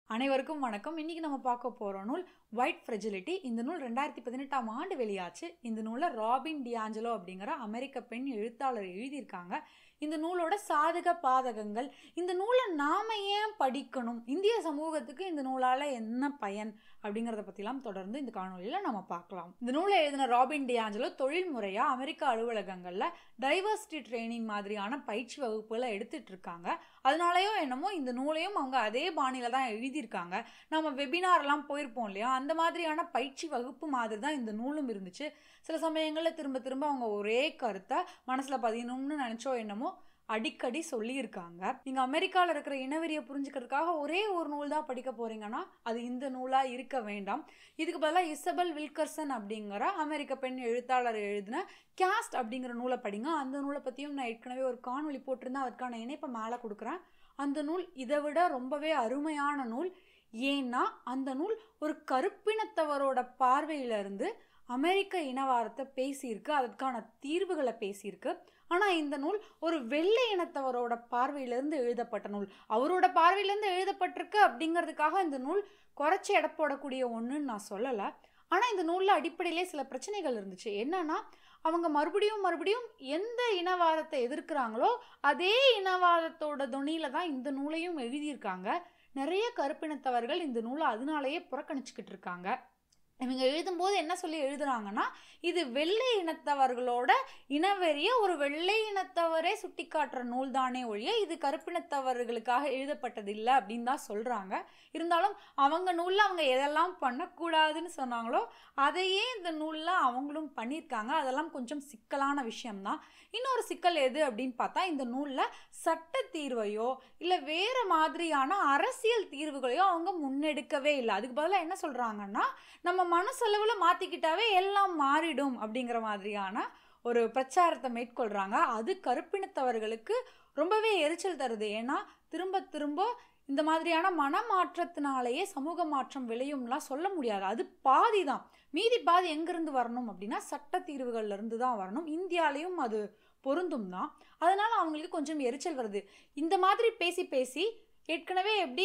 அனைவருக்கும் வணக்கம் இன்னைக்கு நம்ம பார்க்க போகிற நூல் ஒயிட் ஃப்ரெஜிலிட்டி இந்த நூல் ரெண்டாயிரத்தி பதினெட்டாம் ஆண்டு வெளியாச்சு இந்த நூலை ராபின் டியாஞ்சலோ அப்படிங்கிற அமெரிக்க பெண் எழுத்தாளர் எழுதியிருக்காங்க இந்த நூலோட சாதக பாதகங்கள் இந்த நூலை நாம ஏன் படிக்கணும் இந்திய சமூகத்துக்கு இந்த நூலால் என்ன பயன் அப்படிங்கிறத பற்றிலாம் தொடர்ந்து இந்த காணொலியில் நம்ம பார்க்கலாம் இந்த நூலை எழுதின ராபின் டியாஞ்சலோ தொழில் முறையாக அமெரிக்க அலுவலகங்களில் டைவர்சிட்டி ட்ரைனிங் மாதிரியான பயிற்சி வகுப்புகளை எடுத்துட்டு இருக்காங்க அதனாலயோ என்னமோ இந்த நூலையும் அவங்க அதே பாணியில தான் எழுதியிருக்காங்க நம்ம வெபினார்லாம் போயிருப்போம் இல்லையா அந்த மாதிரியான பயிற்சி வகுப்பு மாதிரி தான் இந்த நூலும் இருந்துச்சு சில சமயங்களில் திரும்ப திரும்ப அவங்க ஒரே கருத்தை மனசில் பதியணும்னு நினச்சோ என்னமோ அடிக்கடி சொல்லியிருக்காங்க நீங்கள் அமெரிக்காவில் இருக்கிற இனவெறியை புரிஞ்சுக்கிறதுக்காக ஒரே ஒரு நூல் தான் படிக்க போறீங்கன்னா அது இந்த நூலாக இருக்க வேண்டாம் இதுக்கு பதிலாக இசபல் வில்கர்சன் அப்படிங்கிற அமெரிக்க பெண் எழுத்தாளர் எழுதின கேஸ்ட் அப்படிங்கிற நூலை படிங்க அந்த நூலை பற்றியும் நான் ஏற்கனவே ஒரு காணொலி போட்டிருந்தேன் அதற்கான இணைப்பை மேலே கொடுக்குறேன் அந்த நூல் இதை விட ரொம்பவே அருமையான நூல் ஏன்னா அந்த நூல் ஒரு கருப்பினத்தவரோட பார்வையிலிருந்து அமெரிக்க இனவாரத்தை பேசியிருக்கு அதற்கான தீர்வுகளை பேசியிருக்கு ஆனால் இந்த நூல் ஒரு வெள்ளை இனத்தவரோட பார்வையிலிருந்து எழுதப்பட்ட நூல் அவரோட பார்வையிலேருந்து எழுதப்பட்டிருக்கு அப்படிங்கிறதுக்காக இந்த நூல் குறைச்சி எடை போடக்கூடிய ஒன்றுன்னு நான் சொல்லலை ஆனால் இந்த நூலில் அடிப்படையிலே சில பிரச்சனைகள் இருந்துச்சு என்னன்னா அவங்க மறுபடியும் மறுபடியும் எந்த இனவாதத்தை எதிர்க்கிறாங்களோ அதே இனவாதத்தோட துணியில தான் இந்த நூலையும் எழுதியிருக்காங்க நிறைய கருப்பினத்தவர்கள் இந்த நூலை அதனாலேயே புறக்கணிச்சுக்கிட்டு இருக்காங்க இவங்க எழுதும்போது என்ன சொல்லி எழுதுறாங்கன்னா இது வெள்ளை இனத்தவர்களோட இனவெறிய ஒரு வெள்ளை இனத்தவரே சுட்டி காட்டுற நூல் தானே ஒழிய இது கருப்பினத்தவர்களுக்காக எழுதப்பட்டது இல்லை அப்படின்னு தான் சொல்கிறாங்க இருந்தாலும் அவங்க நூலில் அவங்க எதெல்லாம் பண்ணக்கூடாதுன்னு சொன்னாங்களோ அதையே இந்த நூலில் அவங்களும் பண்ணியிருக்காங்க அதெல்லாம் கொஞ்சம் சிக்கலான விஷயம்தான் இன்னொரு சிக்கல் எது அப்படின்னு பார்த்தா இந்த நூலில் சட்ட தீர்வையோ இல்லை வேறு மாதிரியான அரசியல் தீர்வுகளையோ அவங்க முன்னெடுக்கவே இல்லை அதுக்கு பதிலாக என்ன சொல்கிறாங்கன்னா நம்ம மனசளவில் மாற்றிக்கிட்டாவே எல்லாம் மாறிடும் அப்படிங்கிற மாதிரியான ஒரு பிரச்சாரத்தை மேற்கொள்கிறாங்க அது கருப்பினத்தவர்களுக்கு ரொம்பவே எரிச்சல் தருது ஏன்னா திரும்ப திரும்ப இந்த மாதிரியான மனமாற்றத்தினாலேயே சமூக மாற்றம் விளையும்லாம் சொல்ல முடியாது அது பாதி தான் மீதி பாதி எங்கேருந்து வரணும் அப்படின்னா சட்ட தீர்வுகள்ல இருந்து தான் வரணும் இந்தியாலேயும் அது பொருந்தும் தான் அதனால அவங்களுக்கு கொஞ்சம் எரிச்சல் வருது இந்த மாதிரி பேசி பேசி ஏற்கனவே எப்படி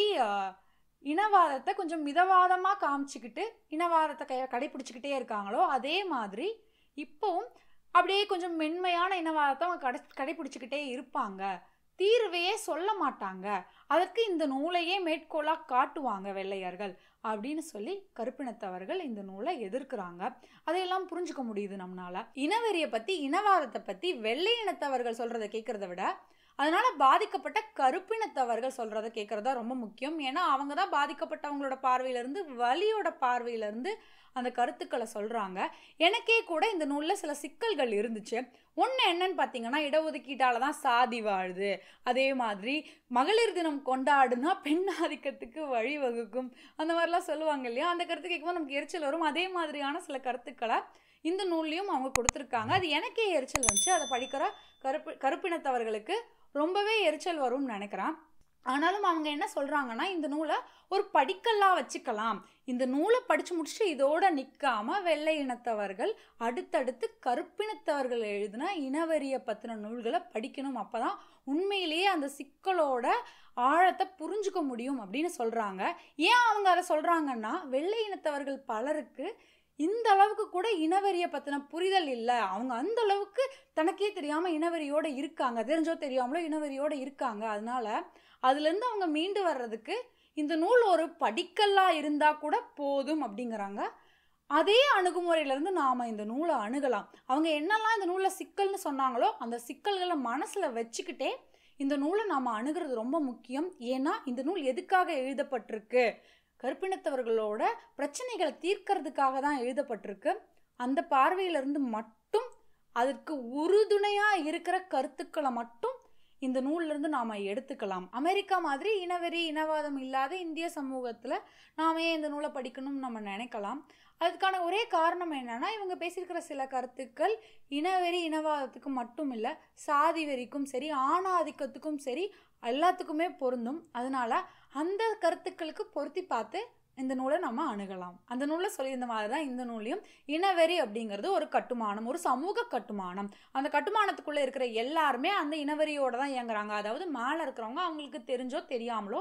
இனவாதத்தை கொஞ்சம் மிதவாதமாக காமிச்சிக்கிட்டு இனவாதத்தை க கடைப்பிடிச்சிக்கிட்டே இருக்காங்களோ அதே மாதிரி இப்போவும் அப்படியே கொஞ்சம் மென்மையான இனவாதத்தை அவங்க கடை கடைப்பிடிச்சிக்கிட்டே இருப்பாங்க தீர்வையே சொல்ல மாட்டாங்க அதற்கு இந்த நூலையே மேற்கோளாக காட்டுவாங்க வெள்ளையர்கள் அப்படின்னு சொல்லி கருப்பினத்தவர்கள் இந்த நூலை எதிர்க்கிறாங்க அதையெல்லாம் புரிஞ்சுக்க முடியுது நம்மளால இனவெறியை பற்றி இனவாதத்தை பற்றி வெள்ளை இனத்தவர்கள் சொல்கிறத கேட்குறத விட அதனால பாதிக்கப்பட்ட கருப்பினத்தவர்கள் சொல்றத கேட்கறதா ரொம்ப முக்கியம் ஏன்னா அவங்க தான் பாதிக்கப்பட்டவங்களோட பார்வையிலேருந்து வலியோட பார்வையிலேருந்து அந்த கருத்துக்களை சொல்கிறாங்க எனக்கே கூட இந்த நூலில் சில சிக்கல்கள் இருந்துச்சு ஒன்று என்னன்னு பார்த்தீங்கன்னா இடஒதுக்கீட்டால் தான் சாதி வாழுது அதே மாதிரி மகளிர் தினம் கொண்டாடுனா பெண் ஆதிக்கத்துக்கு வழிவகுக்கும் அந்த மாதிரிலாம் சொல்லுவாங்க இல்லையா அந்த கருத்து கேட்கும்போது நமக்கு எரிச்சல் வரும் அதே மாதிரியான சில கருத்துக்களை இந்த நூல்லையும் அவங்க கொடுத்துருக்காங்க அது எனக்கே எரிச்சல் வந்துச்சு அதை படிக்கிற கருப்பு கருப்பினத்தவர்களுக்கு ரொம்பவே எரிச்சல் வரும்னு நினைக்கிறேன் ஆனாலும் அவங்க என்ன சொல்கிறாங்கன்னா இந்த நூலை ஒரு படிக்கல்லாக வச்சுக்கலாம் இந்த நூலை படித்து முடிச்சுட்டு இதோட நிற்காம வெள்ளை இனத்தவர்கள் அடுத்தடுத்து கருப்பினத்தவர்கள் எழுதின இனவெறியை பற்றின நூல்களை படிக்கணும் அப்போ தான் உண்மையிலேயே அந்த சிக்கலோட ஆழத்தை புரிஞ்சுக்க முடியும் அப்படின்னு சொல்கிறாங்க ஏன் அவங்க அதை சொல்கிறாங்கன்னா வெள்ளை இனத்தவர்கள் பலருக்கு இந்த அளவுக்கு கூட இனவெறியை பற்றின புரிதல் இல்லை அவங்க அந்த அளவுக்கு தனக்கே தெரியாமல் இனவெறியோடு இருக்காங்க தெரிஞ்சோ தெரியாமலோ இனவெறியோடு இருக்காங்க அதனால அதுலேருந்து அவங்க மீண்டு வர்றதுக்கு இந்த நூல் ஒரு படிக்கல்லாக இருந்தால் கூட போதும் அப்படிங்கிறாங்க அதே அணுகுமுறையிலேருந்து நாம் இந்த நூலை அணுகலாம் அவங்க என்னெல்லாம் இந்த நூலில் சிக்கல்னு சொன்னாங்களோ அந்த சிக்கல்களை மனசில் வச்சுக்கிட்டே இந்த நூலை நாம் அணுகிறது ரொம்ப முக்கியம் ஏன்னா இந்த நூல் எதுக்காக எழுதப்பட்டிருக்கு கருப்பினத்தவர்களோட பிரச்சனைகளை தீர்க்கறதுக்காக தான் எழுதப்பட்டிருக்கு அந்த பார்வையிலிருந்து மட்டும் அதற்கு உறுதுணையாக இருக்கிற கருத்துக்களை மட்டும் இந்த நூல்லேருந்து நாம் எடுத்துக்கலாம் அமெரிக்கா மாதிரி இனவெறி இனவாதம் இல்லாத இந்திய சமூகத்தில் நாம ஏன் இந்த நூலை படிக்கணும்னு நம்ம நினைக்கலாம் அதுக்கான ஒரே காரணம் என்னன்னா இவங்க பேசியிருக்கிற சில கருத்துக்கள் இனவெறி இனவாதத்துக்கு மட்டும் இல்லை சாதி வெறிக்கும் சரி ஆணாதிக்கத்துக்கும் சரி எல்லாத்துக்குமே பொருந்தும் அதனால அந்த கருத்துக்களுக்கு பொருத்தி பார்த்து இந்த நூலை நம்ம அணுகலாம் அந்த நூலில் சொல்லியிருந்த மாதிரி தான் இந்த நூலையும் இனவெறி அப்படிங்கிறது ஒரு கட்டுமானம் ஒரு சமூக கட்டுமானம் அந்த கட்டுமானத்துக்குள்ளே இருக்கிற எல்லாருமே அந்த இனவெறியோட தான் இயங்குறாங்க அதாவது மேலே இருக்கிறவங்க அவங்களுக்கு தெரிஞ்சோ தெரியாமலோ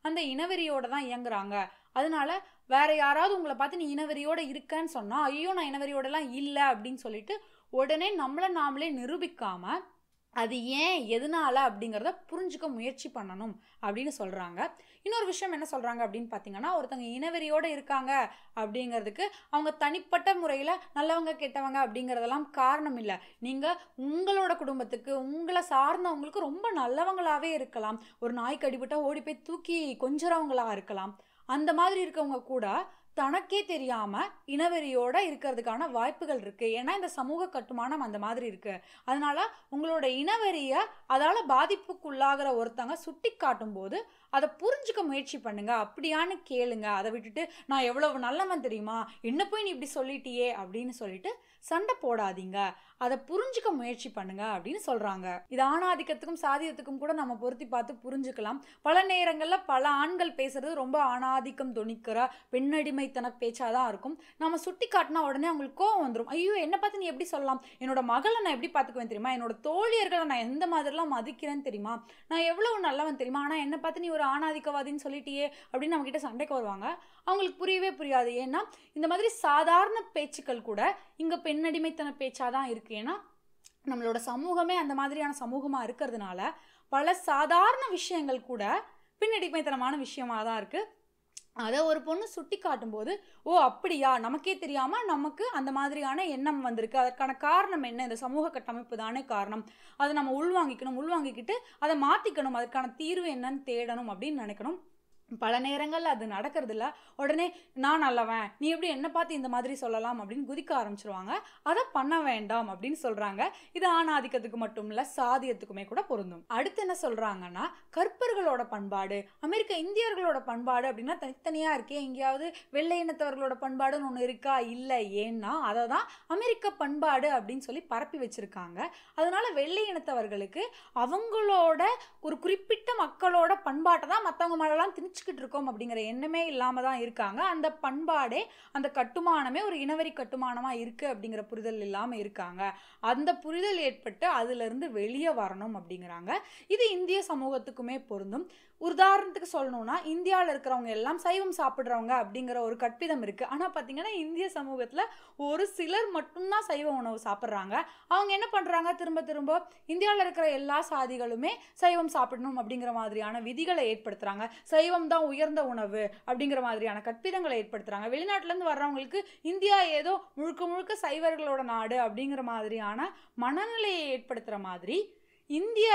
அந்த இனவெறியோட தான் இயங்குறாங்க அதனால வேற யாராவது உங்களை பார்த்து நீ இனவெறியோட இருக்கன்னு சொன்னா ஐயோ நான் இனவெறியோடலாம் இல்லை அப்படின்னு சொல்லிட்டு உடனே நம்மளை நாமளே நிரூபிக்காம அது ஏன் எதனால அப்படிங்கிறத புரிஞ்சுக்க முயற்சி பண்ணணும் அப்படின்னு சொல்கிறாங்க இன்னொரு விஷயம் என்ன சொல்கிறாங்க அப்படின்னு பார்த்தீங்கன்னா ஒருத்தங்க இனவெறியோடு இருக்காங்க அப்படிங்கிறதுக்கு அவங்க தனிப்பட்ட முறையில் நல்லவங்க கெட்டவங்க அப்படிங்கிறதெல்லாம் காரணம் இல்லை நீங்கள் உங்களோட குடும்பத்துக்கு உங்களை சார்ந்தவங்களுக்கு ரொம்ப நல்லவங்களாகவே இருக்கலாம் ஒரு நாய் கடிபட்டா ஓடி போய் தூக்கி கொஞ்சறவங்களா இருக்கலாம் அந்த மாதிரி இருக்கவங்க கூட தனக்கே தெரியாம இனவெறியோட இருக்கிறதுக்கான வாய்ப்புகள் இருக்கு ஏன்னா இந்த சமூக கட்டுமானம் அந்த மாதிரி இருக்கு அதனால உங்களோட இனவெறிய அதால பாதிப்புக்குள்ளாகிற ஒருத்தங்க சுட்டி காட்டும் போது அதை புரிஞ்சுக்க முயற்சி பண்ணுங்க அப்படியான்னு கேளுங்க அதை விட்டுட்டு நான் எவ்வளவு நல்லவன் தெரியுமா என்ன போய் நீ இப்படி சொல்லிட்டியே அப்படின்னு சொல்லிட்டு சண்டை போடாதீங்க அதை புரிஞ்சுக்க முயற்சி பண்ணுங்க அப்படின்னு சொல்றாங்க இது ஆணாதிக்கத்துக்கும் சாதியத்துக்கும் கூட நம்ம பொருத்தி பார்த்து புரிஞ்சுக்கலாம் பல நேரங்களில் பல ஆண்கள் பேசுறது ரொம்ப ஆணாதிக்கம் துணிக்கிற பெண்ணடிமைத்தன பேச்சாக தான் இருக்கும் நம்ம சுட்டி காட்டினா உடனே அவங்களுக்கு கோவம் வந்துடும் ஐயோ என்னை பார்த்து நீ எப்படி சொல்லலாம் என்னோட மகளை நான் எப்படி பார்த்துக்குவேன் தெரியுமா என்னோட தோழியர்களை நான் எந்த மாதிரிலாம் மதிக்கிறேன்னு தெரியுமா நான் எவ்வளவு நல்லவன் தெரியுமா ஆனால் என்னை பார்த்து நீ ஒரு ஆணாதிக்கவாதின்னு சொல்லிட்டியே அப்படின்னு நம்ம கிட்ட சண்டைக்கு வருவாங்க அவங்களுக்கு புரியவே புரியாது ஏன்னா இந்த மாதிரி சாதாரண பேச்சுக்கள் கூட இங்கே பெண்ணடிமைத்தன பேச்சாக தான் இருக்கு ஏன்னா நம்மளோட சமூகமே அந்த மாதிரியான சமூகமாக இருக்கிறதுனால பல சாதாரண விஷயங்கள் கூட பின்னடிமைத்தனமான விஷயமா தான் இருக்கு அதை ஒரு பொண்ணு சுட்டி காட்டும்போது ஓ அப்படியா நமக்கே தெரியாம நமக்கு அந்த மாதிரியான எண்ணம் வந்திருக்கு அதற்கான காரணம் என்ன இந்த சமூக கட்டமைப்பு தானே காரணம் அதை நம்ம உள்வாங்கிக்கணும் உள்வாங்கிக்கிட்டு அதை மாத்திக்கணும் அதுக்கான தீர்வு என்னன்னு தேடணும் அப்படின்னு நினைக்கணும் பல நேரங்கள்ல அது நடக்கிறது இல்ல உடனே நான் நல்லவன் நீ எப்படி என்ன பார்த்து இந்த மாதிரி சொல்லலாம் அப்படின்னு குதிக்க ஆரம்பிச்சிருவாங்க அதை பண்ண வேண்டாம் அப்படின்னு சொல்றாங்க இது ஆணாதிக்கத்துக்கு மட்டும் இல்ல சாதியத்துக்குமே கூட பொருந்தும் அடுத்து என்ன சொல்றாங்கன்னா கற்பர்களோட பண்பாடு அமெரிக்க இந்தியர்களோட பண்பாடு அப்படின்னா தனித்தனியா இருக்கே எங்கேயாவது வெள்ளை இனத்தவர்களோட பண்பாடுன்னு ஒன்று இருக்கா இல்லை ஏன்னா அதை தான் அமெரிக்க பண்பாடு அப்படின்னு சொல்லி பரப்பி வச்சிருக்காங்க அதனால வெள்ளை இனத்தவர்களுக்கு அவங்களோட ஒரு குறிப்பிட்ட மக்களோட பண்பாட்டை தான் மற்றவங்க மேலெல்லாம் திணிச்சுக்கிட்டு இருக்கோம் அப்படிங்கிற எண்ணமே இல்லாம தான் இருக்காங்க அந்த பண்பாடே அந்த கட்டுமானமே ஒரு இனவரி கட்டுமானமா இருக்கு அப்படிங்கிற புரிதல் இல்லாம இருக்காங்க அந்த புரிதல் ஏற்பட்டு அதுல இருந்து வெளியே வரணும் அப்படிங்கிறாங்க இது இந்திய சமூகத்துக்குமே பொருந்தும் உதாரணத்துக்கு சொல்லணும்னா இந்தியாவில் இருக்கிறவங்க எல்லாம் சைவம் சாப்பிட்றவங்க அப்படிங்கிற ஒரு கற்பிதம் இருக்கு ஆனால் பார்த்தீங்கன்னா இந்திய சமூகத்தில் ஒரு சிலர் மட்டும்தான் சைவ உணவு சாப்பிட்றாங்க அவங்க என்ன பண்ணுறாங்க திரும்ப திரும்ப இந்தியாவில் இருக்கிற எல்லா சாதிகளுமே சைவம் சாப்பிடணும் அப்படிங்கிற மாதிரியான விதிகளை ஏற்படுத்துறாங்க சைவம் தான் உயர்ந்த உணவு அப்படிங்கிற மாதிரியான கற்பிதங்களை ஏற்படுத்துறாங்க வெளிநாட்டிலேருந்து வர்றவங்களுக்கு இந்தியா ஏதோ முழுக்க முழுக்க சைவர்களோட நாடு அப்படிங்கிற மாதிரியான மனநிலையை ஏற்படுத்துகிற மாதிரி இந்திய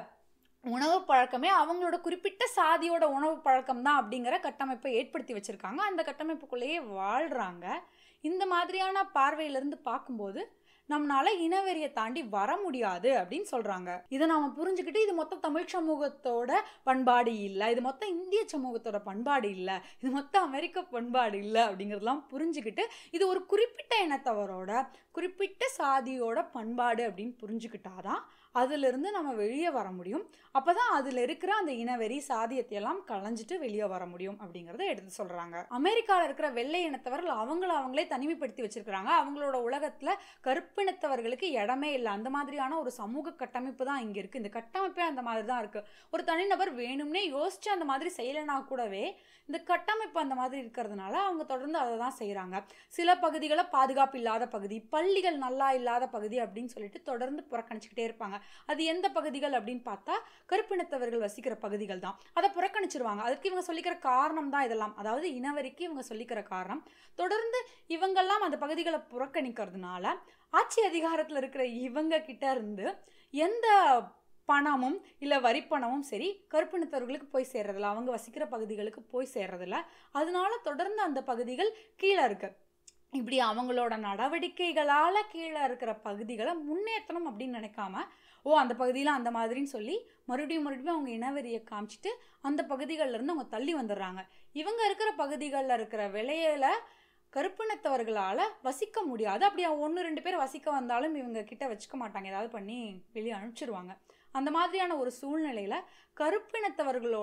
உணவு பழக்கமே அவங்களோட குறிப்பிட்ட சாதியோட உணவு பழக்கம் தான் அப்படிங்கிற கட்டமைப்பை ஏற்படுத்தி வச்சிருக்காங்க அந்த கட்டமைப்புக்குள்ளேயே வாழ்றாங்க இந்த மாதிரியான பார்வையிலிருந்து பார்க்கும்போது நம்மளால இனவெறியை தாண்டி வர முடியாது அப்படின்னு சொல்றாங்க இதை நாம புரிஞ்சுக்கிட்டு இது மொத்த தமிழ் சமூகத்தோட பண்பாடு இல்லை இது மொத்த இந்திய சமூகத்தோட பண்பாடு இல்லை இது மொத்த அமெரிக்க பண்பாடு இல்லை அப்படிங்கிறதெல்லாம் புரிஞ்சுக்கிட்டு இது ஒரு குறிப்பிட்ட இனத்தவரோட குறிப்பிட்ட சாதியோட பண்பாடு அப்படின்னு புரிஞ்சுக்கிட்டாதான் அதிலிருந்து நம்ம வெளியே வர முடியும் அப்பதான் அதுல இருக்கிற அந்த இனவெறி சாதியத்தை எல்லாம் களைஞ்சிட்டு வெளியே வர முடியும் அப்படிங்கறத எடுத்து சொல்றாங்க அமெரிக்கால இருக்கிற வெள்ளை இனத்தவர்கள் அவங்கள அவங்களே தனிமைப்படுத்தி வச்சிருக்கிறாங்க அவங்களோட உலகத்துல கருப்பினத்தவர்களுக்கு இடமே இல்லை அந்த மாதிரியான ஒரு சமூக கட்டமைப்பு தான் இங்க இருக்கு இந்த கட்டமைப்பே அந்த மாதிரி தான் இருக்கு ஒரு தனிநபர் வேணும்னே யோசிச்சு அந்த மாதிரி செய்யலைனா கூடவே இந்த கட்டமைப்பு அந்த மாதிரி இருக்கிறதுனால அவங்க தொடர்ந்து அதை தான் செய்கிறாங்க சில பகுதிகளை பாதுகாப்பு இல்லாத பகுதி பள்ளிகள் நல்லா இல்லாத பகுதி அப்படின்னு சொல்லிட்டு தொடர்ந்து புறக்கணிச்சுக்கிட்டே இருப்பாங்க அது எந்த பகுதிகள் அப்படின்னு பார்த்தா கருப்பினத்தவர்கள் வசிக்கிற பகுதிகள் தான் அதை புறக்கணிச்சிருவாங்க அதுக்கு இவங்க சொல்லிக்கிற காரணம் தான் இதெல்லாம் அதாவது இனவரிக்கு இவங்க சொல்லிக்கிற காரணம் தொடர்ந்து இவங்கெல்லாம் அந்த பகுதிகளை புறக்கணிக்கிறதுனால ஆட்சி அதிகாரத்தில் இருக்கிற இவங்க கிட்ட இருந்து எந்த பணமும் இல்லை வரிப்பணமும் சரி கருப்பினத்தவர்களுக்கு போய் சேர்றதில்ல அவங்க வசிக்கிற பகுதிகளுக்கு போய் சேர்றதில்ல அதனால தொடர்ந்து அந்த பகுதிகள் கீழே இருக்கு இப்படி அவங்களோட நடவடிக்கைகளால் கீழே இருக்கிற பகுதிகளை முன்னேற்றணும் அப்படின்னு நினைக்காம ஓ அந்த பகுதியில் அந்த மாதிரின்னு சொல்லி மறுபடியும் மறுபடியும் அவங்க இனவெறியை காமிச்சிட்டு அந்த பகுதிகளில் இருந்து அவங்க தள்ளி வந்துடுறாங்க இவங்க இருக்கிற பகுதிகளில் இருக்கிற விலையில கருப்பினத்தவர்களால் வசிக்க முடியாது அப்படி ஒன்று ரெண்டு பேர் வசிக்க வந்தாலும் இவங்க கிட்ட வச்சுக்க மாட்டாங்க ஏதாவது பண்ணி வெளியே அனுப்பிச்சிருவாங்க அந்த மாதிரியான ஒரு சூழ்நிலையில் கருப்பினத்தவர்களோட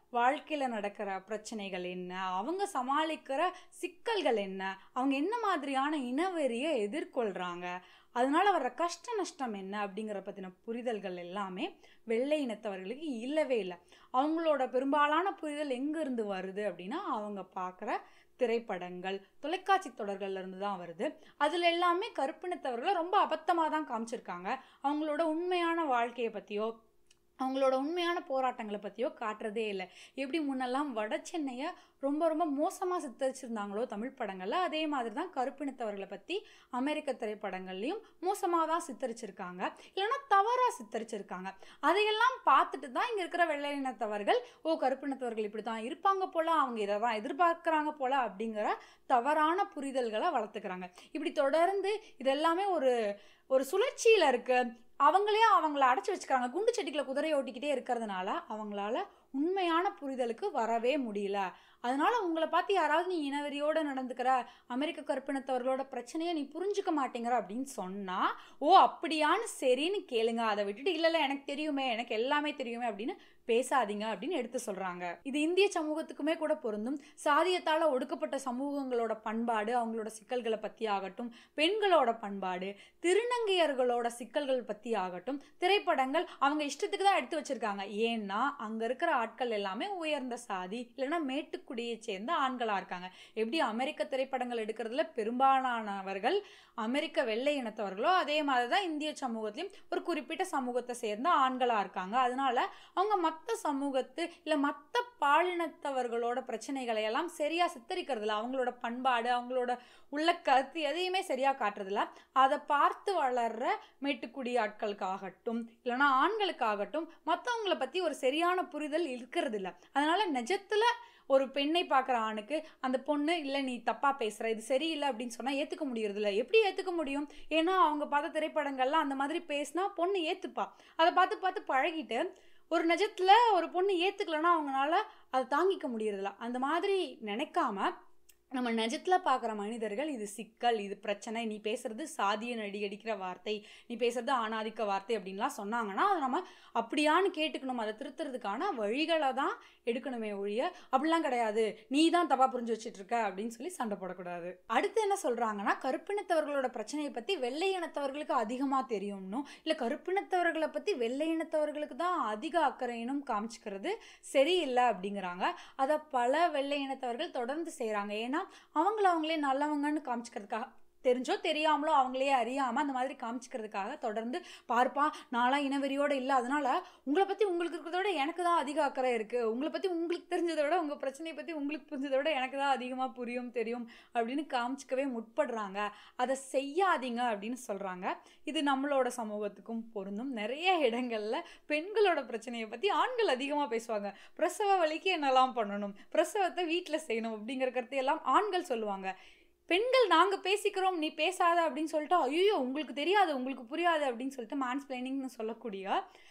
வாழ்க்கையில் நடக்கிற பிரச்சனைகள் என்ன அவங்க சமாளிக்கிற சிக்கல்கள் என்ன அவங்க என்ன மாதிரியான இனவெறியை எதிர்கொள்கிறாங்க அதனால வர்ற கஷ்ட நஷ்டம் என்ன அப்படிங்கிற பற்றின புரிதல்கள் எல்லாமே வெள்ளை இனத்தவர்களுக்கு இல்லவே இல்லை அவங்களோட பெரும்பாலான புரிதல் எங்கேருந்து வருது அப்படின்னா அவங்க பார்க்குற திரைப்படங்கள் தொலைக்காட்சி தொடர்கள்ல இருந்து தான் வருது அதில் எல்லாமே கருப்பினத்தவர்களை ரொம்ப அபத்தமாக தான் காமிச்சிருக்காங்க அவங்களோட உண்மையான வாழ்க்கையை பற்றியோ அவங்களோட உண்மையான போராட்டங்களை பற்றியோ காட்டுறதே இல்லை எப்படி முன்னெல்லாம் வட சென்னையை ரொம்ப ரொம்ப மோசமாக சித்தரிச்சிருந்தாங்களோ தமிழ் படங்களில் அதே மாதிரி தான் கருப்பினத்தவர்களை பற்றி அமெரிக்க திரைப்படங்கள்லையும் மோசமாக தான் சித்தரிச்சிருக்காங்க இல்லைன்னா தவறாக சித்தரிச்சிருக்காங்க அதையெல்லாம் பார்த்துட்டு தான் இங்கே இருக்கிற வெள்ளை இனத்தவர்கள் ஓ கருப்பினத்தவர்கள் இப்படி தான் இருப்பாங்க போல அவங்க இதை தான் எதிர்பார்க்குறாங்க போல அப்படிங்கிற தவறான புரிதல்களை வளர்த்துக்கிறாங்க இப்படி தொடர்ந்து இதெல்லாமே ஒரு ஒரு சுழற்சியில் இருக்கு அவங்களே அவங்கள அடைச்சி வச்சுக்கிறாங்க குண்டு செடிகளை குதிரை ஓட்டிக்கிட்டே இருக்கிறதுனால அவங்களால உண்மையான புரிதலுக்கு வரவே முடியல அதனால உங்களை பார்த்து யாராவது நீ இனவெறியோட நடந்துக்கிற அமெரிக்க கருப்பினத்தவர்களோட பிரச்சனையை நீ புரிஞ்சுக்க மாட்டேங்கிற அப்படின்னு சொன்னா ஓ அப்படியான்னு சரின்னு கேளுங்க அதை விட்டுட்டு இல்ல இல்ல எனக்கு தெரியுமே எனக்கு எல்லாமே தெரியுமே அப்படின்னு பேசாதீங்க அப்படின்னு எடுத்து சொல்றாங்க இது இந்திய சமூகத்துக்குமே கூட பொருந்தும் சாதியத்தால ஒடுக்கப்பட்ட சமூகங்களோட பண்பாடு அவங்களோட சிக்கல்களை பத்தி ஆகட்டும் பெண்களோட பண்பாடு திருநங்கையர்களோட சிக்கல்கள் பத்தி ஆகட்டும் திரைப்படங்கள் அவங்க இஷ்டத்துக்கு தான் எடுத்து வச்சிருக்காங்க ஏன்னா அங்க இருக்கிற ஆட்கள் எல்லாமே உயர்ந்த சாதி இல்லைன்னா மேட்டுக்குடியை சேர்ந்த ஆண்களா இருக்காங்க எப்படி அமெரிக்க திரைப்படங்கள் எடுக்கிறதுல பெரும்பாலானவர்கள் அமெரிக்க வெள்ளை இனத்தவர்களோ அதே மாதிரி தான் இந்திய சமூகத்திலையும் ஒரு குறிப்பிட்ட சமூகத்தை சேர்ந்த ஆண்களாக இருக்காங்க அதனால அவங்க மற்ற சமூகத்து இல்லை மற்ற பாலினத்தவர்களோட பிரச்சனைகளை எல்லாம் சரியாக சித்தரிக்கிறதில்ல அவங்களோட பண்பாடு அவங்களோட உள்ள கருத்து எதையுமே சரியாக காட்டுறதில்ல அதை பார்த்து வளர்ற மேட்டுக்குடி ஆட்களுக்காகட்டும் இல்லைன்னா ஆண்களுக்காகட்டும் மற்றவங்கள பற்றி ஒரு சரியான புரிதல் இருக்கிறது இல்ல அதனால நிஜத்தில் ஒரு பெண்ணை பார்க்குற ஆணுக்கு அந்த பொண்ணு இல்லை நீ தப்பாக பேசுகிற இது சரியில்லை அப்படின்னு சொன்னால் ஏற்றுக்க முடியறதில்ல எப்படி ஏற்றுக்க முடியும் ஏன்னா அவங்க பார்த்த திரைப்படங்கள்லாம் அந்த மாதிரி பேசினா பொண்ணு ஏற்றுப்பா அதை பார்த்து பார்த்து பழகிட்டு ஒரு நிஜத்தில் ஒரு பொண்ணு ஏற்றுக்கலன்னா அவங்களால அதை தாங்கிக்க முடியறதில்ல அந்த மாதிரி நினைக்காம நம்ம நிஜத்தில் பார்க்குற மனிதர்கள் இது சிக்கல் இது பிரச்சனை நீ பேசுறது சாதிய நடி அடிக்கிற வார்த்தை நீ பேசுறது ஆணாதிக்க வார்த்தை அப்படின்லாம் சொன்னாங்கன்னா அதை நம்ம அப்படியான்னு கேட்டுக்கணும் அதை திருத்துறதுக்கான வழிகளை தான் எடுக்கணுமே ஒழிய அப்படிலாம் கிடையாது நீ தான் தப்பா புரிஞ்சு வச்சுட்டு இருக்க அப்படின்னு சொல்லி சண்டை போடக்கூடாது அடுத்து என்ன சொல்றாங்கன்னா கருப்பினத்தவர்களோட பிரச்சனையை பத்தி வெள்ளை இனத்தவர்களுக்கு அதிகமா தெரியும்னும் இல்ல கருப்பினத்தவர்களை பத்தி வெள்ளை இனத்தவர்களுக்கு தான் அதிக அக்கறையினும் காமிச்சுக்கிறது சரியில்லை அப்படிங்கிறாங்க அதை பல வெள்ளை இனத்தவர்கள் தொடர்ந்து செய்றாங்க ஏன்னா அவங்கள அவங்களே நல்லவங்கன்னு காமிச்சுக்கிறதுக்காக தெரிஞ்சோ தெரியாமலோ அவங்களே அறியாமல் அந்த மாதிரி காமிச்சிக்கிறதுக்காக தொடர்ந்து பார்ப்பா நான்லாம் இனவெறியோட இல்லை அதனால உங்களை பற்றி உங்களுக்கு இருக்கிறத விட எனக்கு தான் அதிக அக்கறை இருக்குது உங்களை பற்றி உங்களுக்கு தெரிஞ்சதை விட உங்கள் பிரச்சனையை பற்றி உங்களுக்கு புரிஞ்சதை விட எனக்கு தான் அதிகமாக புரியும் தெரியும் அப்படின்னு காமிச்சிக்கவே முற்படுறாங்க அதை செய்யாதீங்க அப்படின்னு சொல்கிறாங்க இது நம்மளோட சமூகத்துக்கும் பொருந்தும் நிறைய இடங்களில் பெண்களோட பிரச்சனையை பற்றி ஆண்கள் அதிகமாக பேசுவாங்க பிரசவ வலிக்கு என்னெல்லாம் பண்ணணும் பிரசவத்தை வீட்டில் செய்யணும் அப்படிங்கிற கருத்தையெல்லாம் ஆண்கள் சொல்லுவாங்க பெண்கள் நாங்கள் பேசிக்கிறோம் நீ பேசாத அப்படின்னு சொல்லிட்டு ஐயோ உங்களுக்கு தெரியாது உங்களுக்கு புரியாது அப்படின்னு சொல்லிட்டு மான்ஸ் பிளைனிங்னு சொல்லக்கூடிய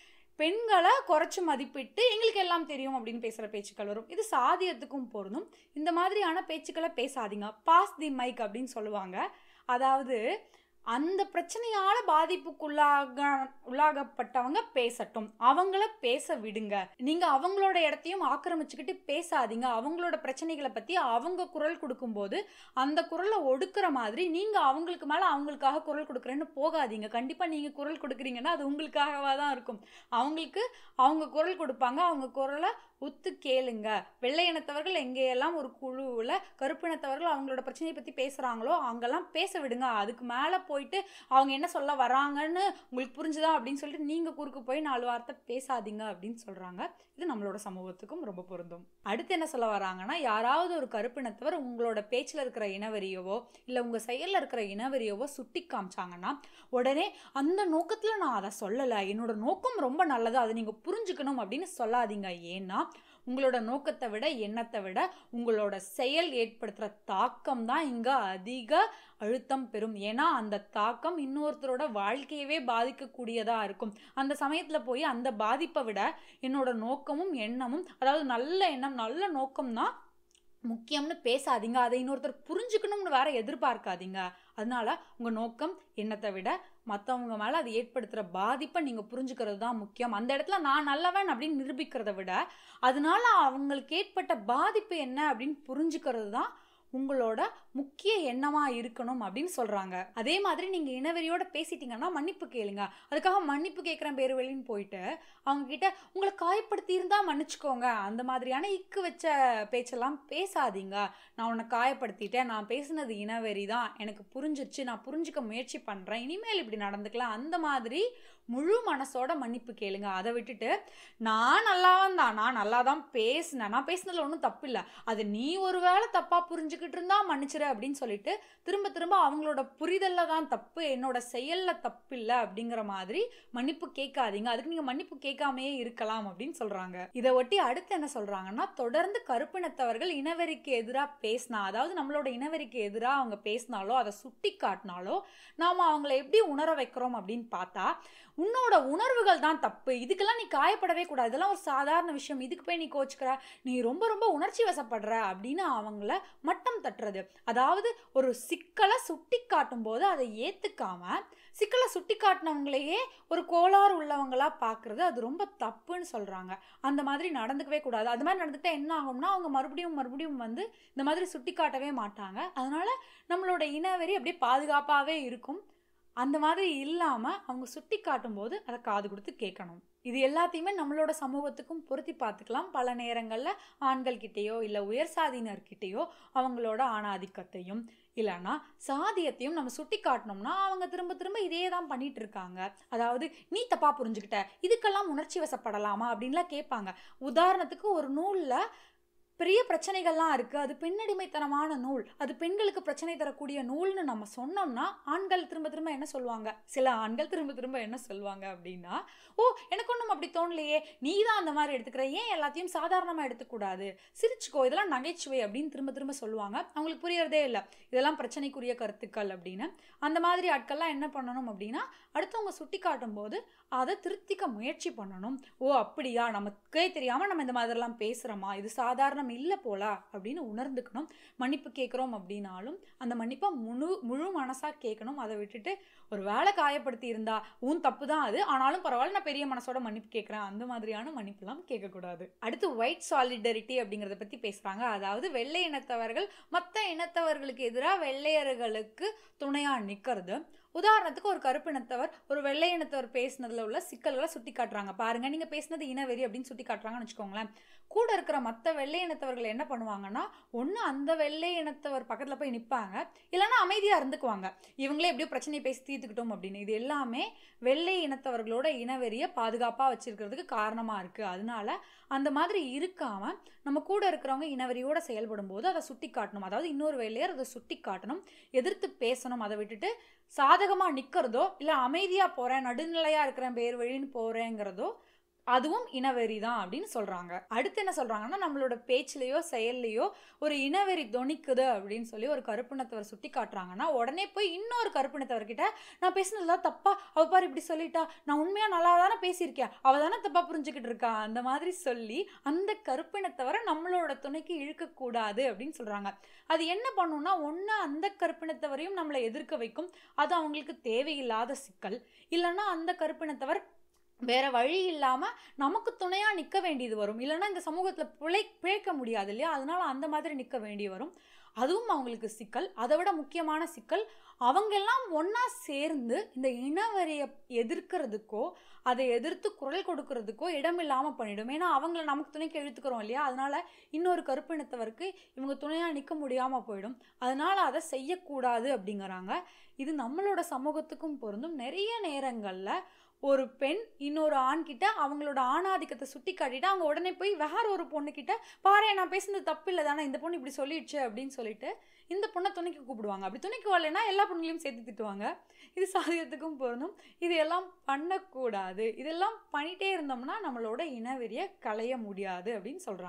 பெண்களை குறைச்சி மதிப்பிட்டு எங்களுக்கு எல்லாம் தெரியும் அப்படின்னு பேசுகிற பேச்சுக்கள் வரும் இது சாதியத்துக்கும் பொருந்தும் இந்த மாதிரியான பேச்சுக்களை பேசாதீங்க பாஸ் தி மைக் அப்படின்னு சொல்லுவாங்க அதாவது அந்த பிரச்சனையால பாதிப்புக்குள்ளாக உள்ளாகப்பட்டவங்க பேசட்டும் அவங்கள பேச விடுங்க நீங்க அவங்களோட இடத்தையும் ஆக்கிரமிச்சுக்கிட்டு பேசாதீங்க அவங்களோட பிரச்சனைகளை பத்தி அவங்க குரல் கொடுக்கும்போது அந்த குரலை ஒடுக்குற மாதிரி நீங்க அவங்களுக்கு மேல அவங்களுக்காக குரல் கொடுக்குறேன்னு போகாதீங்க கண்டிப்பா நீங்க குரல் கொடுக்குறீங்கன்னா அது உங்களுக்காகவா தான் இருக்கும் அவங்களுக்கு அவங்க குரல் கொடுப்பாங்க அவங்க குரலை ஒத்து கேளுங்க வெள்ளை இனத்தவர்கள் எங்கேயெல்லாம் ஒரு குழுவில் கருப்பினத்தவர்கள் அவங்களோட பிரச்சனையை பற்றி பேசுகிறாங்களோ அங்கெல்லாம் பேச விடுங்க அதுக்கு மேலே போயிட்டு அவங்க என்ன சொல்ல வராங்கன்னு உங்களுக்கு புரிஞ்சுதா அப்படின்னு சொல்லிட்டு நீங்கள் குறுக்கு போய் நாலு வார்த்தை பேசாதீங்க அப்படின்னு சொல்கிறாங்க இது நம்மளோட சமூகத்துக்கும் ரொம்ப பொருந்தும் அடுத்து என்ன சொல்ல வராங்கன்னா யாராவது ஒரு கருப்பினத்தவர் உங்களோட பேச்சில் இருக்கிற இனவெறியவோ இல்லை உங்கள் செயலில் இருக்கிற இனவெறியவோ சுட்டி காமிச்சாங்கன்னா உடனே அந்த நோக்கத்தில் நான் அதை சொல்லலை என்னோட நோக்கம் ரொம்ப நல்லது அதை நீங்கள் புரிஞ்சுக்கணும் அப்படின்னு சொல்லாதீங்க ஏன்னா உங்களோட நோக்கத்தை விட எண்ணத்தை விட உங்களோட செயல் ஏற்படுத்துகிற தாக்கம் தான் இங்கே அதிக அழுத்தம் பெறும் ஏன்னா அந்த தாக்கம் இன்னொருத்தரோட வாழ்க்கையவே பாதிக்கக்கூடியதாக இருக்கும் அந்த சமயத்தில் போய் அந்த பாதிப்பை விட என்னோட நோக்கமும் எண்ணமும் அதாவது நல்ல எண்ணம் நல்ல நோக்கம் தான் முக்கியம்னு பேசாதீங்க அதை இன்னொருத்தர் புரிஞ்சுக்கணும்னு வேற எதிர்பார்க்காதீங்க அதனால உங்க நோக்கம் என்னத்தை விட மற்றவங்க மேலே அது ஏற்படுத்துகிற பாதிப்பை நீங்கள் புரிஞ்சுக்கிறது தான் முக்கியம் அந்த இடத்துல நான் நல்லவன் அப்படின்னு நிரூபிக்கிறத விட அதனால அவங்களுக்கு ஏற்பட்ட பாதிப்பு என்ன அப்படின்னு புரிஞ்சுக்கிறது தான் உங்களோட முக்கிய எண்ணமா இருக்கணும் அப்படின்னு சொல்றாங்க அதே மாதிரி நீங்க இனவெறியோட பேசிட்டீங்கன்னா மன்னிப்பு கேளுங்க அதுக்காக மன்னிப்பு கேட்குறேன் பேர் வெளின்னு போயிட்டு அவங்க கிட்ட உங்களை காயப்படுத்தி இருந்தா மன்னிச்சுக்கோங்க அந்த மாதிரியான இக்கு வச்ச பேச்செல்லாம் பேசாதீங்க நான் உன்னை காயப்படுத்திட்டேன் நான் பேசுனது இனவெறி தான் எனக்கு புரிஞ்சிருச்சு நான் புரிஞ்சுக்க முயற்சி பண்றேன் இனிமேல் இப்படி நடந்துக்கலாம் அந்த மாதிரி முழு மனசோட மன்னிப்பு கேளுங்க அதை விட்டுட்டு நான் நல்லாதான் தான் நான் நல்லா தான் பேசினேன் நான் பேசினதுல ஒன்றும் தப்பு இல்லை அது நீ ஒரு வேளை தப்பாக புரிஞ்சுக்கிட்டு இருந்தா மன்னிச்சிரு அப்படின்னு சொல்லிட்டு திரும்ப திரும்ப அவங்களோட புரிதல்ல தான் தப்பு என்னோட செயல்ல தப்பு இல்லை அப்படிங்கிற மாதிரி மன்னிப்பு கேட்காதீங்க அதுக்கு நீங்கள் மன்னிப்பு கேட்காமையே இருக்கலாம் அப்படின்னு சொல்றாங்க இதை ஒட்டி அடுத்து என்ன சொல்றாங்கன்னா தொடர்ந்து கருப்பினத்தவர்கள் இனவெறிக்கு எதிராக பேசினா அதாவது நம்மளோட இனவெறிக்கு எதிராக அவங்க பேசினாலோ அதை சுட்டி காட்டினாலோ நாம் அவங்கள எப்படி உணர வைக்கிறோம் அப்படின்னு பார்த்தா உன்னோட உணர்வுகள் தான் தப்பு இதுக்கெல்லாம் நீ காயப்படவே கூடாது இதெல்லாம் ஒரு சாதாரண விஷயம் இதுக்கு போய் நீ கோச்சுக்கிற நீ ரொம்ப ரொம்ப உணர்ச்சி வசப்படுற அப்படின்னு அவங்கள மட்டம் தட்டுறது அதாவது ஒரு சிக்கலை சுட்டி காட்டும் போது அதை ஏத்துக்காம சிக்கலை சுட்டி காட்டினவங்களையே ஒரு கோளாறு உள்ளவங்களா பார்க்கறது அது ரொம்ப தப்புன்னு சொல்றாங்க அந்த மாதிரி நடந்துக்கவே கூடாது அது மாதிரி நடந்துக்கிட்டா என்ன ஆகும்னா அவங்க மறுபடியும் மறுபடியும் வந்து இந்த மாதிரி சுட்டி காட்டவே மாட்டாங்க அதனால நம்மளோட இனவெறி அப்படியே பாதுகாப்பாகவே இருக்கும் அந்த மாதிரி இல்லாமல் அவங்க சுட்டி காட்டும்போது அதை காது கொடுத்து கேட்கணும் இது எல்லாத்தையுமே நம்மளோட சமூகத்துக்கும் பொருத்தி பார்த்துக்கலாம் பல நேரங்களில் ஆண்கள்கிட்டேயோ இல்லை உயர் சாதியினர்கிட்டேயோ அவங்களோட ஆணாதிக்கத்தையும் இல்லைன்னா சாதியத்தையும் நம்ம சுட்டி காட்டினோம்னா அவங்க திரும்ப திரும்ப இதே தான் பண்ணிட்டு இருக்காங்க அதாவது நீ தப்பா புரிஞ்சுக்கிட்ட இதுக்கெல்லாம் உணர்ச்சி வசப்படலாமா அப்படின்லாம் கேட்பாங்க உதாரணத்துக்கு ஒரு நூலில் பெரிய பிரச்சனைகள்லாம் இருக்குது அது பெண்ணடிமைத்தனமான நூல் அது பெண்களுக்கு பிரச்சனை தரக்கூடிய நூல்னு நம்ம சொன்னோம்னா ஆண்கள் திரும்ப திரும்ப என்ன சொல்லுவாங்க சில ஆண்கள் திரும்ப திரும்ப என்ன சொல்லுவாங்க அப்படின்னா ஓ எனக்கு ஒன்றும் அப்படி தோணலையே நீ தான் அந்த மாதிரி எடுத்துக்கிற ஏன் எல்லாத்தையும் சாதாரணமாக எடுத்துக்கூடாது சிரிச்சுக்கோ இதெல்லாம் நகைச்சுவை அப்படின்னு திரும்ப திரும்ப சொல்லுவாங்க அவங்களுக்கு புரியறதே இல்லை இதெல்லாம் பிரச்சனைக்குரிய கருத்துக்கள் அப்படின்னு அந்த மாதிரி ஆட்கள்லாம் என்ன பண்ணணும் அப்படின்னா அடுத்தவங்க சுட்டி காட்டும் போது அதை திருத்திக்க முயற்சி பண்ணணும் ஓ அப்படியா நமக்கே தெரியாமல் நம்ம இந்த மாதிரிலாம் பேசுகிறோமா இது சாதாரணம் இல்லை போல அப்படின்னு உணர்ந்துக்கணும் மன்னிப்பு கேட்குறோம் அப்படின்னாலும் அந்த மன்னிப்பை முழு முழு மனசாக கேட்கணும் அதை விட்டுட்டு ஒரு வேலை காயப்படுத்தி இருந்தா உன் தப்பு தான் அது ஆனாலும் பரவாயில்ல நான் பெரிய மனசோட மன்னிப்பு கேட்குறேன் அந்த மாதிரியான மன்னிப்புலாம் கேட்கக்கூடாது அடுத்து ஒயிட் சாலிடரிட்டி அப்படிங்கிறத பற்றி பேசுகிறாங்க அதாவது வெள்ளை இனத்தவர்கள் மற்ற இனத்தவர்களுக்கு எதிராக வெள்ளையர்களுக்கு துணையாக நிற்கிறது உதாரணத்துக்கு ஒரு கருப்பு இனத்தவர் ஒரு வெள்ளை இனத்தவர் பேசினதுல உள்ள சிக்கல்களை சுட்டி காட்டுறாங்க பாருங்க நீங்க பேசினது இனவெறி அப்படின்னு சுட்டி காட்டுறாங்கன்னு வச்சுக்கோங்களேன் கூட இருக்கிற மற்ற வெள்ளை இனத்தவர்கள் என்ன பண்ணுவாங்கன்னா ஒன்று அந்த வெள்ளை இனத்தவர் பக்கத்தில் போய் நிற்பாங்க இல்லைன்னா அமைதியாக இருந்துக்குவாங்க இவங்களே எப்படியோ பிரச்சனையை பேசி தீர்த்துக்கிட்டோம் அப்படின்னு இது எல்லாமே வெள்ளை இனத்தவர்களோட இனவெறியை பாதுகாப்பாக வச்சிருக்கிறதுக்கு காரணமாக இருக்குது அதனால அந்த மாதிரி இருக்காம நம்ம கூட இருக்கிறவங்க இனவெறியோட செயல்படும் போது அதை சுட்டி காட்டணும் அதாவது இன்னொரு வெள்ளையர் அதை சுட்டி காட்டணும் எதிர்த்து பேசணும் அதை விட்டுட்டு சாதகமாக நிற்கிறதோ இல்லை அமைதியாக போகிறேன் நடுநிலையாக இருக்கிறேன் பேர் வழின்னு போகிறேங்கிறதோ அதுவும் இனவெறி தான் அப்படின்னு சொல்கிறாங்க அடுத்து என்ன சொல்கிறாங்கன்னா நம்மளோட பேச்சிலேயோ செயல்லையோ ஒரு இனவெறி தொனிக்குது அப்படின்னு சொல்லி ஒரு கருப்பினத்தவர் சுட்டி காட்டுறாங்கன்னா உடனே போய் இன்னொரு கருப்பினத்தவர்கிட்ட நான் பேசினதுலாம் தப்பா அவ பாரு இப்படி சொல்லிட்டா நான் உண்மையாக நல்லா தானே பேசியிருக்கேன் அவள் தானே தப்பாக புரிஞ்சுக்கிட்டு இருக்கா அந்த மாதிரி சொல்லி அந்த கருப்பினத்தவரை நம்மளோட துணைக்கு இழுக்கக்கூடாது அப்படின்னு சொல்கிறாங்க அது என்ன பண்ணும்னா ஒன்று அந்த கருப்பினத்தவரையும் நம்மளை எதிர்க்க வைக்கும் அது அவங்களுக்கு தேவையில்லாத சிக்கல் இல்லைன்னா அந்த கருப்பினத்தவர் வேற வழி இல்லாமல் நமக்கு துணையாக நிற்க வேண்டியது வரும் இல்லைன்னா இந்த சமூகத்தில் பிழை பிழைக்க முடியாது இல்லையா அதனால அந்த மாதிரி நிற்க வேண்டி வரும் அதுவும் அவங்களுக்கு சிக்கல் அதை விட முக்கியமான சிக்கல் அவங்கெல்லாம் ஒன்றா சேர்ந்து இந்த இனவரையை எதிர்க்கிறதுக்கோ அதை எதிர்த்து குரல் கொடுக்கறதுக்கோ இடம் இல்லாமல் பண்ணிடும் ஏன்னா அவங்கள நமக்கு துணைக்கு இழுத்துக்கிறோம் இல்லையா அதனால இன்னொரு கருப்பினத்தவருக்கு இவங்க துணையாக நிற்க முடியாமல் போயிடும் அதனால அதை செய்யக்கூடாது அப்படிங்கிறாங்க இது நம்மளோட சமூகத்துக்கும் பொருந்தும் நிறைய நேரங்களில் ஒரு பெண் இன்னொரு ஆண்கிட்ட அவங்களோட ஆணாதிக்கத்தை சுட்டி காட்டிட்டு அவங்க உடனே போய் வேற ஒரு பொண்ணுக்கிட்ட பாரு நான் பேசுனது தப்பு இல்லை தானே இந்த பொண்ணு இப்படி சொல்லிடுச்சு அப்படின்னு சொல்லிட்டு இந்த பொண்ணை துணைக்கு கூப்பிடுவாங்க அப்படி துணைக்கு வரலைன்னா எல்லா பொண்ணுங்களையும் சேர்த்து திட்டுவாங்க இது சாதியத்துக்கும் பொருந்தும் இது எல்லாம் பண்ணக்கூடாது இதெல்லாம் பண்ணிட்டே இருந்தோம்னா நம்மளோட இனவெறியை களைய முடியாது அப்படின்னு சொல்கிறாங்க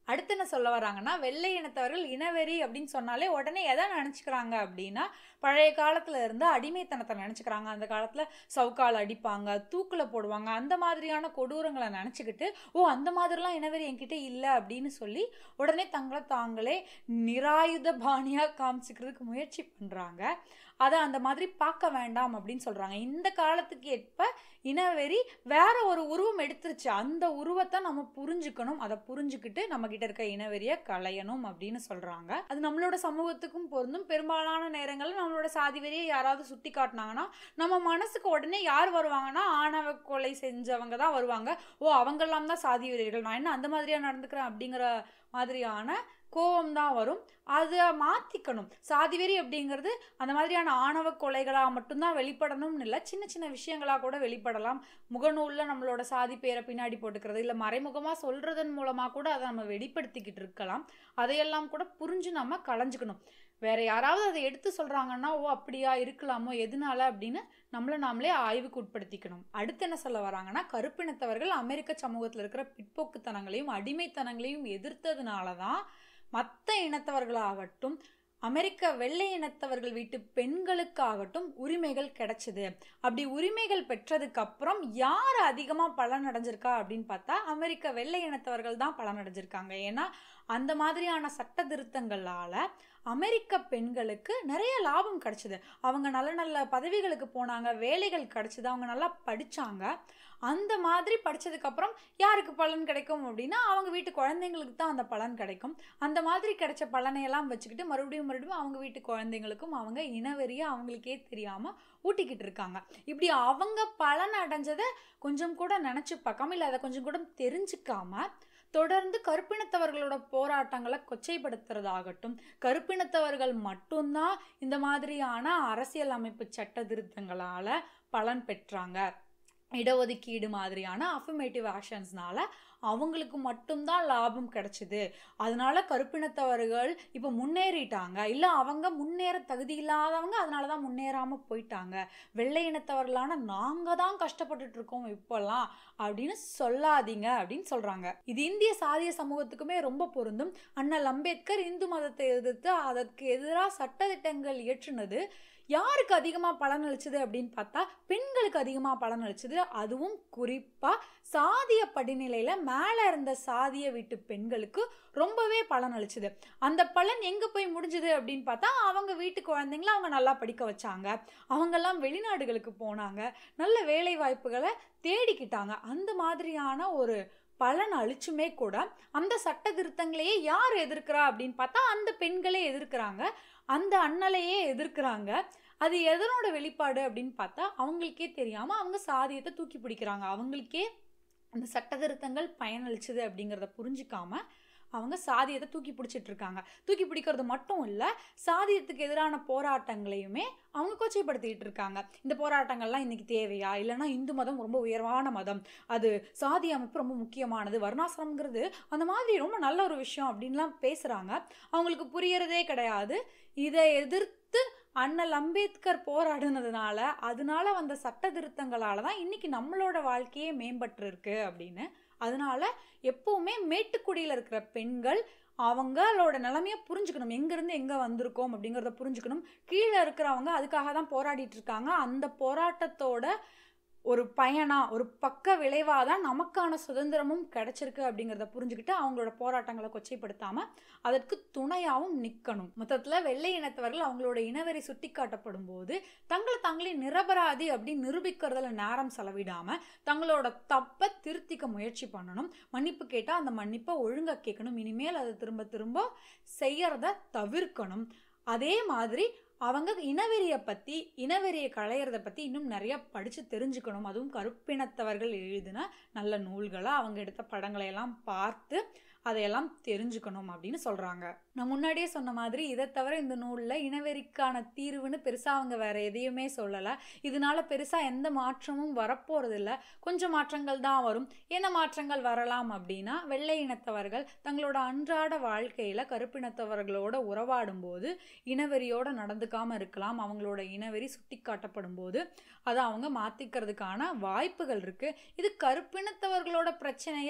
அடுத்து என்ன சொல்ல வராங்கன்னா வெள்ளை இனத்தவர்கள் இனவெறி அப்படின்னு சொன்னாலே உடனே எதை நினச்சிக்கிறாங்க அப்படின்னா பழைய காலத்தில் இருந்து அடிமைத்தனத்தை நினச்சிக்கிறாங்க அந்த காலத்தில் சவுக்கால் அடிப்பாங்க தூக்கில் போடுவாங்க அந்த மாதிரியான கொடூரங்களை நினச்சிக்கிட்டு ஓ அந்த மாதிரிலாம் இனவெறி என்கிட்ட இல்லை அப்படின்னு சொல்லி உடனே தங்களை தாங்களே நிராயுத பாணியாக காமிச்சிக்கிறதுக்கு முயற்சி பண்ணுறாங்க அதை அந்த மாதிரி பார்க்க வேண்டாம் அப்படின்னு சொல்கிறாங்க இந்த காலத்துக்கு ஏற்ப இனவெறி வேற ஒரு உருவம் எடுத்துருச்சு அந்த உருவத்தை நம்ம புரிஞ்சுக்கணும் அதை புரிஞ்சுக்கிட்டு நம்ம கிட்ட இருக்க இனவெறியை களையணும் அப்படின்னு சொல்றாங்க அது நம்மளோட சமூகத்துக்கும் பொருந்தும் பெரும்பாலான நேரங்களில் நம்மளோட சாதி வெறியை யாராவது சுட்டி காட்டினாங்கன்னா நம்ம மனசுக்கு உடனே யார் வருவாங்கன்னா ஆணவ கொலை செஞ்சவங்க தான் வருவாங்க ஓ அவங்கெல்லாம் தான் சாதி வெறியர்கள் நான் என்ன அந்த மாதிரியா நடந்துக்கிறேன் அப்படிங்கிற மாதிரியான கோபம் தான் வரும் அதை மாற்றிக்கணும் சாதிவெறி அப்படிங்கிறது அந்த மாதிரியான ஆணவ கொலைகளாக மட்டும்தான் வெளிப்படணும்னு இல்லை சின்ன சின்ன விஷயங்களாக கூட வெளிப்படலாம் முகநூலில் நம்மளோட சாதி பேரை பின்னாடி போட்டுக்கிறது இல்லை மறைமுகமாக சொல்கிறதன் மூலமாக கூட அதை நம்ம வெளிப்படுத்திக்கிட்டு இருக்கலாம் அதையெல்லாம் கூட புரிஞ்சு நம்ம களைஞ்சுக்கணும் வேற யாராவது அதை எடுத்து சொல்கிறாங்கன்னா ஓ அப்படியா இருக்கலாமோ எதனால அப்படின்னு நம்மளை நாமளே ஆய்வுக்கு உட்படுத்திக்கணும் அடுத்து என்ன சொல்ல வராங்கன்னா கருப்பினத்தவர்கள் அமெரிக்க சமூகத்தில் இருக்கிற பிற்போக்குத்தனங்களையும் அடிமைத்தனங்களையும் எதிர்த்ததுனால தான் மற்ற இனத்தவர்களாகட்டும் அமெரிக்க வெள்ளை இனத்தவர்கள் வீட்டு பெண்களுக்காகட்டும் உரிமைகள் கிடைச்சது அப்படி உரிமைகள் பெற்றதுக்கு அப்புறம் யார் அதிகமாக பலன் அடைஞ்சிருக்கா அப்படின்னு பார்த்தா அமெரிக்க வெள்ளை இனத்தவர்கள் தான் பலன் அடைஞ்சிருக்காங்க ஏன்னா அந்த மாதிரியான சட்ட திருத்தங்களால அமெரிக்க பெண்களுக்கு நிறைய லாபம் கிடைச்சது அவங்க நல்ல நல்ல பதவிகளுக்கு போனாங்க வேலைகள் கிடைச்சது அவங்க நல்லா படிச்சாங்க அந்த மாதிரி படிச்சதுக்கப்புறம் யாருக்கு பலன் கிடைக்கும் அப்படின்னா அவங்க வீட்டு குழந்தைங்களுக்கு தான் அந்த பலன் கிடைக்கும் அந்த மாதிரி கிடைச்ச பலனையெல்லாம் வச்சுக்கிட்டு மறுபடியும் மறுபடியும் அவங்க வீட்டு குழந்தைங்களுக்கும் அவங்க இனவெறிய அவங்களுக்கே தெரியாம ஊட்டிக்கிட்டு இருக்காங்க இப்படி அவங்க பலன் அடைஞ்சதை கொஞ்சம் கூட நினைச்சு பார்க்காம இல்லை அதை கொஞ்சம் கூட தெரிஞ்சுக்காம தொடர்ந்து கருப்பினத்தவர்களோட போராட்டங்களை கொச்சைப்படுத்துறதாகட்டும் கருப்பினத்தவர்கள் மட்டும்தான் இந்த மாதிரியான அரசியல் அமைப்பு சட்ட திருத்தங்களால பலன் பெற்றாங்க இடஒதுக்கீடு மாதிரியான அஃபர்மேட்டிவ் ஆக்ஷன்ஸ்னால அவங்களுக்கு மட்டும்தான் லாபம் கிடைச்சிது அதனால கருப்பினத்தவர்கள் இப்போ முன்னேறிட்டாங்க இல்லை அவங்க முன்னேற தகுதி இல்லாதவங்க அதனால தான் முன்னேறாமல் போயிட்டாங்க வெள்ளை இனத்தவர்களான நாங்கள் தான் கஷ்டப்பட்டுட்டு இருக்கோம் இப்போல்லாம் அப்படின்னு சொல்லாதீங்க அப்படின்னு சொல்கிறாங்க இது இந்திய சாதிய சமூகத்துக்குமே ரொம்ப பொருந்தும் அண்ணல் அம்பேத்கர் இந்து மதத்தை எதிர்த்து அதற்கு எதிராக சட்டத்திட்டங்கள் இயற்றுனது யாருக்கு அதிகமாக பலன் அளிச்சது அப்படின்னு பார்த்தா பெண்களுக்கு அதிகமாக பலன் அளிச்சது அதுவும் குறிப்பாக சாதிய படிநிலையில் மேலே இருந்த சாதிய வீட்டு பெண்களுக்கு ரொம்பவே பலன் அளிச்சது அந்த பலன் எங்கே போய் முடிஞ்சுது அப்படின்னு பார்த்தா அவங்க வீட்டு குழந்தைங்கள அவங்க நல்லா படிக்க வச்சாங்க அவங்கெல்லாம் வெளிநாடுகளுக்கு போனாங்க நல்ல வேலை வாய்ப்புகளை தேடிக்கிட்டாங்க அந்த மாதிரியான ஒரு பலன் அழிச்சுமே கூட அந்த சட்ட திருத்தங்களையே யார் எதிர்க்கிறா அப்படின்னு பார்த்தா அந்த பெண்களே எதிர்க்கிறாங்க அந்த அண்ணலையே எதிர்க்கிறாங்க அது எதனோட வெளிப்பாடு அப்படின்னு பார்த்தா அவங்களுக்கே தெரியாமல் அவங்க சாதியத்தை தூக்கி பிடிக்கிறாங்க அவங்களுக்கே அந்த சட்ட திருத்தங்கள் பயனளிச்சுது அப்படிங்கிறத புரிஞ்சுக்காம அவங்க சாதியத்தை தூக்கி பிடிச்சிட்டு இருக்காங்க தூக்கி பிடிக்கிறது மட்டும் இல்லை சாதியத்துக்கு எதிரான போராட்டங்களையுமே அவங்க கொச்சைப்படுத்திக்கிட்டு இருக்காங்க இந்த போராட்டங்கள்லாம் இன்னைக்கு தேவையா இல்லைன்னா இந்து மதம் ரொம்ப உயர்வான மதம் அது சாதி அமைப்பு ரொம்ப முக்கியமானது வர்ணாசிரமங்கிறது அந்த மாதிரி ரொம்ப நல்ல ஒரு விஷயம் அப்படின்லாம் பேசுகிறாங்க அவங்களுக்கு புரியறதே கிடையாது இதை எதிர்த்து அண்ணல் அம்பேத்கர் போராடினதுனால அதனால வந்த சட்ட திருத்தங்களால தான் இன்னைக்கு நம்மளோட வாழ்க்கையே மேம்பட்டு இருக்கு அப்படின்னு அதனால எப்பவுமே மேட்டுக்குடியில் இருக்கிற பெண்கள் அவங்களோட நிலைமையை புரிஞ்சுக்கணும் எங்கேருந்து எங்கே வந்திருக்கோம் அப்படிங்கிறத புரிஞ்சுக்கணும் கீழே இருக்கிறவங்க அதுக்காக தான் போராடிட்டு இருக்காங்க அந்த போராட்டத்தோட ஒரு பயனா ஒரு பக்க விளைவாக தான் நமக்கான சுதந்திரமும் கிடைச்சிருக்கு அப்படிங்கிறத புரிஞ்சுக்கிட்டு அவங்களோட போராட்டங்களை கொச்சைப்படுத்தாமல் அதற்கு துணையாகவும் நிற்கணும் மொத்தத்தில் வெள்ளை இனத்தவர்கள் அவங்களோட இனவெறி சுட்டி காட்டப்படும் போது தங்களை தாங்களே நிரபராதி அப்படின்னு நிரூபிக்கிறதுல நேரம் செலவிடாமல் தங்களோட தப்பை திருத்திக்க முயற்சி பண்ணணும் மன்னிப்பு கேட்டால் அந்த மன்னிப்பை ஒழுங்காக கேட்கணும் இனிமேல் அதை திரும்ப திரும்ப செய்யறத தவிர்க்கணும் அதே மாதிரி அவங்க இனவெறியை பற்றி இனவெறியை களையிறத பற்றி இன்னும் நிறைய படித்து தெரிஞ்சுக்கணும் அதுவும் கருப்பினத்தவர்கள் எழுதின நல்ல நூல்களை அவங்க எடுத்த படங்களை எல்லாம் பார்த்து அதையெல்லாம் தெரிஞ்சுக்கணும் அப்படின்னு சொல்கிறாங்க நான் முன்னாடியே சொன்ன மாதிரி இதை தவிர இந்த நூலில் இனவெறிக்கான தீர்வுன்னு பெருசாக அவங்க வேறு எதையுமே சொல்லலை இதனால பெருசாக எந்த மாற்றமும் வரப்போகிறதில்ல கொஞ்சம் மாற்றங்கள் தான் வரும் என்ன மாற்றங்கள் வரலாம் அப்படின்னா வெள்ளை இனத்தவர்கள் தங்களோட அன்றாட வாழ்க்கையில் கருப்பினத்தவர்களோட உறவாடும் போது இனவெறியோட நடந்துக்காமல் இருக்கலாம் அவங்களோட இனவெறி சுட்டி காட்டப்படும் போது அதை அவங்க மாற்றிக்கிறதுக்கான வாய்ப்புகள் இருக்குது இது கருப்பினத்தவர்களோட பிரச்சனையை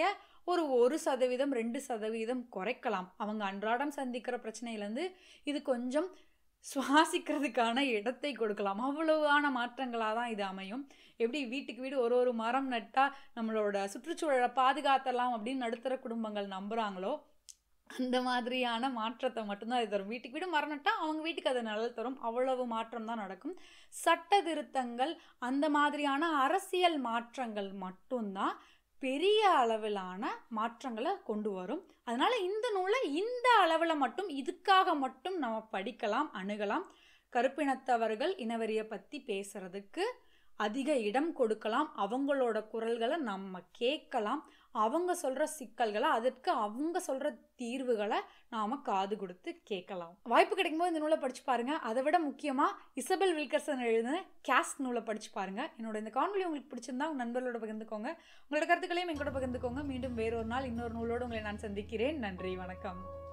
ஒரு ஒரு சதவீதம் ரெண்டு சதவீதம் குறைக்கலாம் அவங்க அன்றாடம் சந்திக்கிற பிரச்சனையிலேருந்து இது கொஞ்சம் சுவாசிக்கிறதுக்கான இடத்தை கொடுக்கலாம் அவ்வளவான மாற்றங்களாக தான் இது அமையும் எப்படி வீட்டுக்கு வீடு ஒரு ஒரு மரம் நட்டால் நம்மளோட சுற்றுச்சூழலை பாதுகாத்தலாம் அப்படின்னு நடுத்தர குடும்பங்கள் நம்புகிறாங்களோ அந்த மாதிரியான மாற்றத்தை மட்டும்தான் இது தரும் வீட்டுக்கு வீடு மரம் நட்டால் அவங்க வீட்டுக்கு அது நல்லது தரும் அவ்வளவு மாற்றம் தான் நடக்கும் சட்ட திருத்தங்கள் அந்த மாதிரியான அரசியல் மாற்றங்கள் மட்டும்தான் பெரிய அளவிலான மாற்றங்களை கொண்டு வரும் அதனால் இந்த நூலை இந்த அளவில் மட்டும் இதுக்காக மட்டும் நம்ம படிக்கலாம் அணுகலாம் கருப்பினத்தவர்கள் இனவெறியை பற்றி பேசுகிறதுக்கு அதிக இடம் கொடுக்கலாம் அவங்களோட குரல்களை நம்ம கேட்கலாம் அவங்க சொல்கிற சிக்கல்களை அதற்கு அவங்க சொல்கிற தீர்வுகளை நாம் காது கொடுத்து கேட்கலாம் வாய்ப்பு கிடைக்கும்போது இந்த நூலை படித்து பாருங்கள் அதை விட முக்கியமாக இசபெல் வில்கர்சன் எழுதின கேஸ்ட் நூலை படித்து பாருங்கள் என்னோட இந்த காணொலி உங்களுக்கு பிடிச்சிருந்தா உங்கள் நண்பர்களோட பகிர்ந்துக்கோங்க உங்களோட கருத்துக்களையும் எங்கூட பகிர்ந்துக்கோங்க மீண்டும் வேறொரு நாள் இன்னொரு நூலோடு உங்களை நான் சந்திக்கிறேன் நன்றி வணக்கம்